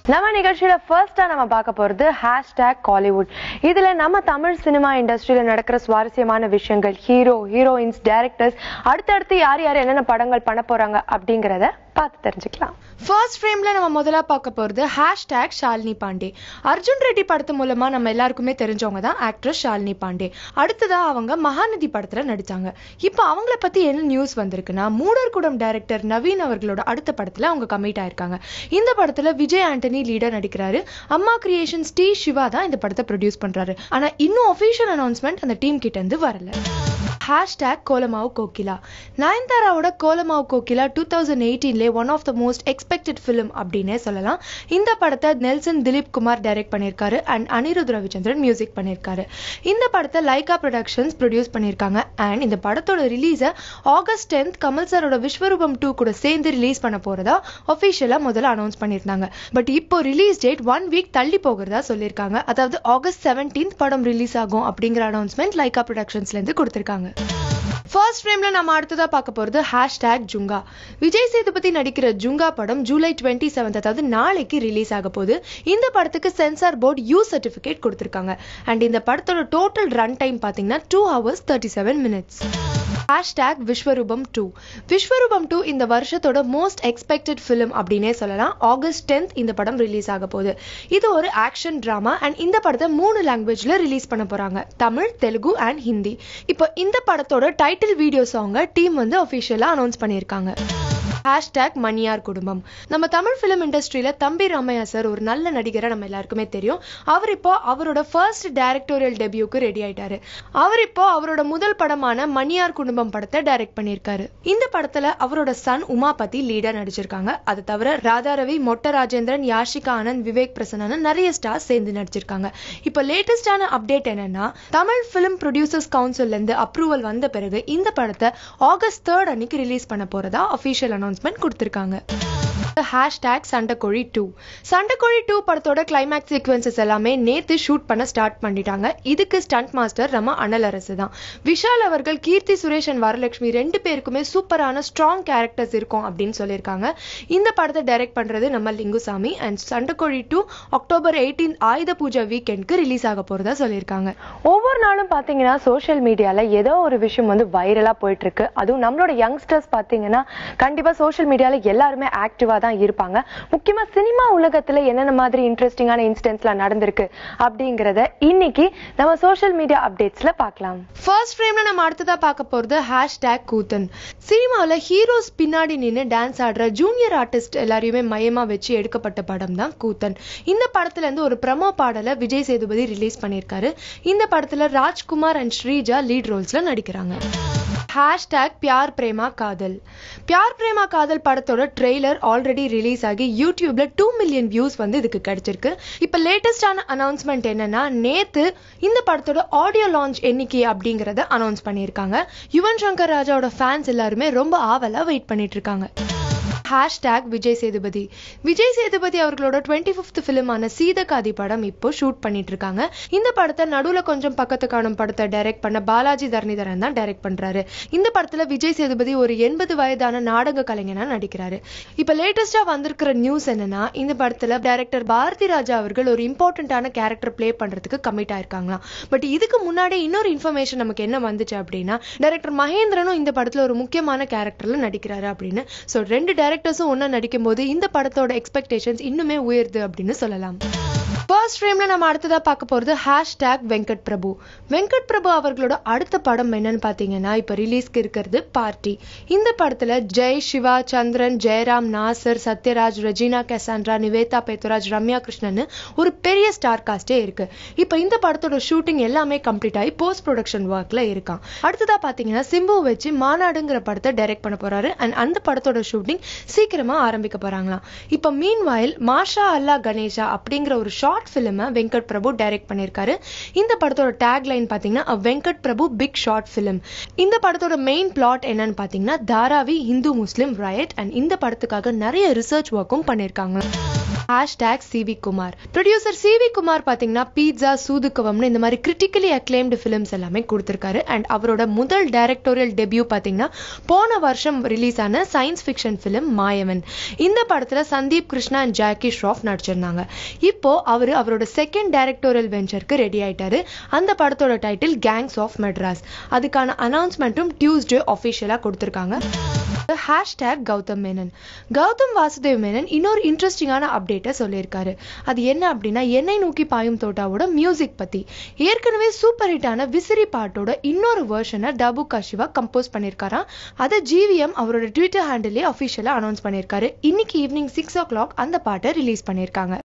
நம்ம நிகழ்ச்சியில ஃபர்ஸ்டா நம்ம பார்க்க போறது ஹேஷ்டேக் காலிவுட் இதுல நம்ம தமிழ் சினிமா இண்டஸ்ட்ரியில நடக்கிற சுவாரஸ்யமான விஷயங்கள் ஹீரோ ஹீரோயின்ஸ் டைரக்டர்ஸ் அடுத்தடுத்து யார் யார் என்னென்ன படங்கள் பண்ண போறாங்க அப்படிங்கறத பார்த்து தெரிஞ்சுக்கலாம் ஃபர்ஸ்ட் ஃப்ரேம்ல நம்ம முதல்ல பார்க்க போறது ஹேஷ்டேக் ஷாலினி பாண்டே அர்ஜுன் ரெட்டி படத்து மூலமா நம்ம எல்லாருக்குமே தெரிஞ்சவங்க தான் ஆக்ட்ரஸ் ஷாலினி பாண்டே அடுத்ததா அவங்க மகாநதி படத்துல நடிச்சாங்க இப்போ அவங்கள பத்தி என்ன நியூஸ் வந்திருக்குன்னா மூடர்குடம் டைரக்டர் நவீன் அவர்களோட அடுத்த படத்துல அவங்க கமிட் ஆயிருக்காங்க இந்த படத்துல விஜய் ஆண்டனி லீடர் நடிக்கிறாரு அம்மா கிரியேஷன்ஸ் டி சிவா தான் இந்த படத்தை ப்ரொடியூஸ் பண்றாரு ஆனா இன்னும் அஃபீஷியல் அனௌன்ஸ்மெண்ட் அந்த டீம் கிட்ட இருந்து வரல ஹேஷ்டேக் கோலமாவு கோகிலா நயன்தாராவோட கோலமாவு கோகிலா டூ தௌசண்ட் எயிட்டீன்லேயே one of the most expected film அப்படின்னே சொல்லலாம் இந்த படத்தை நெல்சன் திலீப் குமார் டைரக்ட் பண்ணியிருக்காரு அண்ட் அனிருத் ரவிச்சந்திரன் மியூசிக் பண்ணியிருக்காரு இந்த படத்தை லைகா ப்ரொடக்ஷன்ஸ் ப்ரொடியூஸ் பண்ணியிருக்காங்க அண்ட் இந்த படத்தோட ரிலீஸை ஆகஸ்ட் டென்த் கமல் சாரோட விஸ்வரூபம் டூ கூட சேர்ந்து ரிலீஸ் பண்ண போறதா ஒஃபிஷியலாக முதல்ல அனௌன்ஸ் பண்ணியிருந்தாங்க பட் இப்போ ரிலீஸ் டேட் ஒன் வீக் தள்ளி போகிறதா சொல்லியிருக்காங்க அதாவது ஆகஸ்ட் செவன்டீன்த் படம் ரிலீஸ் ஆகும் அப்படிங்கிற அனௌன்ஸ்மெண்ட் லைகா ப்ரொடக்ஷன்ஸ்லேருந்து கொடுத்துருக்காங்க ஃபர்ஸ்ட் ஃப்ரேம்ல நம்ம அடுத்ததா பார்க்க போறது ஹேஷ்டேக் ஜுங்கா விஜய் சேதுபதி நடிக்கிற ஜுங்கா படம் ஜூலை டுவெண்ட்டி செவன்த் அதாவது நாளைக்கு ரிலீஸ் ஆக போகுது இந்த படத்துக்கு சென்சார் போர்டு யூ சர்டிஃபிகேட் கொடுத்துருக்காங்க அண்ட் இந்த படத்தோட டோட்டல் ரன் டைம் பார்த்தீங்கன்னா two hours thirty seven minutes hashtag Vishwaroopam two Vishwaroopam two இந்த வருஷத்தோட மோஸ்ட் எக்ஸ்பெக்டட் ஃபிலிம் அப்படின்னே சொல்லலாம் ஆகஸ்ட் டென்த் இந்த படம் ரிலீஸ் ஆக போகுது இது ஒரு ஆக்ஷன் டிராமா அண்ட் இந்த படத்தை மூணு லாங்குவேஜ்ல ரிலீஸ் பண்ண போறாங்க தமிழ் தெலுங்கு அண்ட் ஹிந்தி இப்போ இந்த படத்தோட டைட்டில் வீடியோ சாங்கை டீம் வந்து அஃபிஷியலாக அனௌன்ஸ் பண்ணியிருக்காங்க ஹேஷ்டேக் மணியார் குடும்பம் நம்ம தமிழ் ஃபிலிம் இண்டஸ்ட்ரியில தம்பி ராமையா சார் ஒரு நல்ல நடிகரை நம்ம எல்லாருக்குமே தெரியும் அவர் இப்போ அவரோட ஃபர்ஸ்ட் டைரக்டோரியல் டெபியூக்கு ரெடி ஆயிட்டாரு அவர் இப்போ அவரோட முதல் படமான மணியார் குடும்பம் படத்தை டைரக்ட் பண்ணியிருக்காரு இந்த படத்துல அவரோட சன் உமாபதி லீடா நடிச்சிருக்காங்க அது தவிர ராதாரவி மொட்ட ராஜேந்திரன் யாஷிகா ஆனந்த் விவேக் பிரசன்னான நிறைய ஸ்டார்ஸ் சேர்ந்து நடிச்சிருக்காங்க இப்போ லேட்டஸ்டான அப்டேட் என்னன்னா தமிழ் ஃபிலிம் ப்ரொடியூசர்ஸ் கவுன்சில்ல இருந்து அப்ரூவல் வந்த பிறகு இந்த படத்தை ஆகஸ்ட் தேர்ட் அன்னைக்கு ரிலீஸ் பண்ண போறதா அஃபிஷியல் அனௌன்ஸ்மெண்ட் கொடுத்துருக்காங்க hashtag Sandakozhi two Sandakozhi two படத்தோட கிளைமேக்ஸ் சீக்வன்சஸ் எல்லாமே நேத்து ஷூட் பண்ண ஸ்டார்ட் பண்ணிட்டாங்க இதுக்கு ஸ்டண்ட் மாஸ்டர் நம்ம அனல் அரசு தான் விஷால் அவர்கள் கீர்த்தி சுரேஷ் அண்ட் வரலட்சுமி ரெண்டு பேருக்குமே சூப்பரான ஸ்ட்ராங் கேரக்டர்ஸ் இருக்கும் அப்படின்னு சொல்லியிருக்காங்க இந்த படத்தை டைரக்ட் பண்றது நம்ம Lingusamy and Sandakozhi two October eighteen Ayudha Pooja வீக்கெண்ட்க்கு release ஆக போறதா சொல்லியிருக்காங்க ஒவ்வொரு நாளும் பாத்தீங்கன்னா சோஷியல் மீடியால ஏதோ ஒரு விஷயம் வந்து வைரலா போயிட்டு இருக்கு அதுவும் நம்மளோட யங்ஸ்டர்ஸ் பாத்தீங்கன்னா கண்டிப்பா சோஷியல் மீடியால எல்லாருமே ஆக்டிவா தான் இருப்பாங்க முக்கியமா சினிமா உலகத்துல என்னென்ன மாதிரி இன்ட்ரெஸ்டிங்கான இன்சிடென்ட்ஸ்லாம் நடந்திருக்கு அப்படிங்கறத இன்னைக்கு நம்ம சோஷியல் மீடியா அப்டேட்ஸ்ல பார்க்கலாம் ஃபர்ஸ்ட் ஃப்ரேம்ல நம்ம அடுத்ததா பார்க்க போறது ஹேஷ்டேக் கூத்தன் சினிமாவில் ஹீரோஸ் பின்னாடி நின்று டான்ஸ் ஆடுற ஜூனியர் ஆர்டிஸ்ட் எல்லாரையுமே மையமா வச்சு எடுக்கப்பட்ட படம் தான் கூத்தன் இந்த படத்துல இருந்து ஒரு ப்ரமோ பாடலை விஜய் சேதுபதி ரிலீஸ் பண்ணியிருக்காரு இந்த படத்துல ராஜ்குமார் அண்ட் ஸ்ரீஜா லீட் ரோல்ஸ்ல நடிக்கிறாங்க ஹேஷ்டேக் பியார் பிரேமா காதல் பியார் பிரேமா காதல் படத்தோட ட்ரெய்லர் ஆல்ரெடி ரிலீஸ் ஆகி யூடியூப்ல டூ மில்லியன் வியூஸ் வந்து இதுக்கு கிடைச்சிருக்கு இப்போ லேட்டஸ்டான அனௌன்ஸ்மெண்ட் என்னன்னா நேத்து இந்த படத்தோட ஆடியோ லான்ச் என்னைக்கு அப்படிங்கறத அனௌன்ஸ் பண்ணியிருக்காங்க யுவன் சங்கர் ராஜாவோட ஃபேன்ஸ் எல்லாருமே ரொம்ப ஆவலா வெயிட் பண்ணிட்டு இருக்காங்க ஹேஷ்டேக் விஜய் சேதுபதி விஜய் சேதுபதி அவர்களோட டுவெண்ட்டி ஃபிஃப்த் ஃபிலிமான சீதகாதி படம் இப்போ ஷூட் பண்ணிட்டு இருக்காங்க இந்த படத்தை நடுவுல கொஞ்சம் பக்கத்து காணும் படத்தை டைரக்ட் பண்ண பாலாஜி தரணிதரன் தான் டைரக்ட் பண்றாரு இந்த படத்துல விஜய் சேதுபதி ஒரு எண்பது வயதான நாடக கலைஞனா நடிக்கிறாரு இப்ப லேட்டஸ்டா வந்திருக்கிற நியூஸ் என்னன்னா இந்த படத்துல டைரக்டர் பாரதி ராஜா அவர்கள் ஒரு இம்பார்ட்டன்டான கேரக்டர் ப்ளே பண்றதுக்கு கமிட் ஆயிருக்காங்களாம் பட் இதுக்கு முன்னாடி இன்னொரு இன்ஃபர்மேஷன் நமக்கு என்ன வந்துச்சு அப்படின்னா டைரக்டர் மகேந்திரனும் இந்த படத்துல ஒரு முக்கியமான கேரக்டர்ல நடிக்கிறாரு அப்படின்னு ஸோ ரெண்டு டேரக்டர்ஸும் ஒன்றா நடிக்கும்போது இந்த படத்தோட எக்ஸ்பெக்டேஷன்ஸ் இன்னுமே உயருது அப்படின்னு சொல்லலாம் ஃபர்ஸ்ட் ஃப்ரேம்ல நம்ம அடுத்ததா பார்க்க போறது ஹேஷ்டேக் வெங்கட் பிரபு வெங்கட் பிரபு அவர்களோட அடுத்த படம் என்னன்னு பார்த்தீங்கன்னா இப்போ ரிலீஸ்க்கு இருக்கிறது பார்ட்டி இந்த படத்துல ஜெய் சிவா சந்திரன் ஜெயராம் நாசர் சத்யராஜ் ரெஜினா கெசாண்ட்ரா நிவேதா பெத்துராஜ் ரம்யா கிருஷ்ணன் ஒரு பெரிய ஸ்டார் காஸ்டே இருக்கு இப்போ இந்த படத்தோட ஷூட்டிங் எல்லாமே கம்ப்ளீட் ஆகி போஸ்ட் ப்ரொடக்ஷன் ஒர்க்ல இருக்கான் அடுத்ததா பார்த்தீங்கன்னா சிம்பு வச்சு மாநாடுங்கிற படத்தை டைரக்ட் பண்ண போறாரு அண்ட் அந்த படத்தோட ஷூட்டிங் சீக்கிரமா ஆரம்பிக்க போறாங்களாம் இப்போ மீன் வாயில் மாஷா அல்லா கணேஷா அப்படிங்கிற ஒரு ஷார்ட் ஃபிலிமை வெங்கட் பிரபு டைரக்ட் பண்ணியிருக்காரு இந்த படத்தோட டேக் லைன் பார்த்தீங்கன்னா Venkat Prabhu big short film இந்த படத்தோட மெயின் பிளாட் என்னன்னு பார்த்தீங்கன்னா தாராவி இந்து முஸ்லிம் ரயட் அண்ட் இந்த படத்துக்காக நிறைய ரிசர்ச் ஒர்க்கும் பண்ணியிருக்காங்க hashtag C V Kumar producer C V Kumar பாத்தீங்கன்னா பீட்சா சூதுக்கவம்னு இந்த மாதிரி கிரிட்டிக்கலி அக்ளைம்டு ஃபிலிம்ஸ் எல்லாமே கொடுத்திருக்காரு அண்ட் அவரோட முதல் டைரக்டோரியல் டெபியூ பாத்தீங்கன்னா போன வருஷம் ரிலீஸ் ஆன சயின்ஸ் ஃபிக்ஷன் ஃபிலிம் மாயவன் இந்த படத்துல சந்தீப் கிருஷ்ணா அண்ட் ஜாக்கி ஷ்ராஃப் நடிச்சிருந்தாங்க இப்போ அவரு அவரோட செகண்ட் டைரக்டோரியல் வெஞ்சருக்கு ரெடி ஆயிட்டாரு அந்த படத்தோட டைட்டில் கேங்ஸ் ஆஃப் மெட்ராஸ் அதுக்கான அனௌன்ஸ்மெண்ட்டும் டியூஸ்டே அஃபிஷியலாக கொடுத்துருக்காங்க ஹேஷ்டேக் கௌதம் மேனன் கௌதம் வாசுதேவ் மேனன் இன்னொரு இன்ட்ரெஸ்டிங்கான அப்டேட்டை சொல்லியிருக்காரு அது என்ன அப்படின்னா என்னை நோக்கி பாயும் தோட்டாவோட மியூசிக் பத்தி ஏற்கனவே சூப்பர் ஹிட்டான விசிறி பாட்டோட இன்னொரு வெர்ஷனை டபு கஷிவா கம்போஸ் பண்ணியிருக்காராம் அதை ஜிவிஎம் அவரோட ட்விட்டர் ஹேண்டிலே அஃபிஷியலாக அனௌன்ஸ் பண்ணியிருக்காரு இன்னைக்கு ஈவினிங் சிக்ஸ் ஓ கிளாக் அந்த பாட்டை ரிலீஸ் பண்ணியிருக்காங்க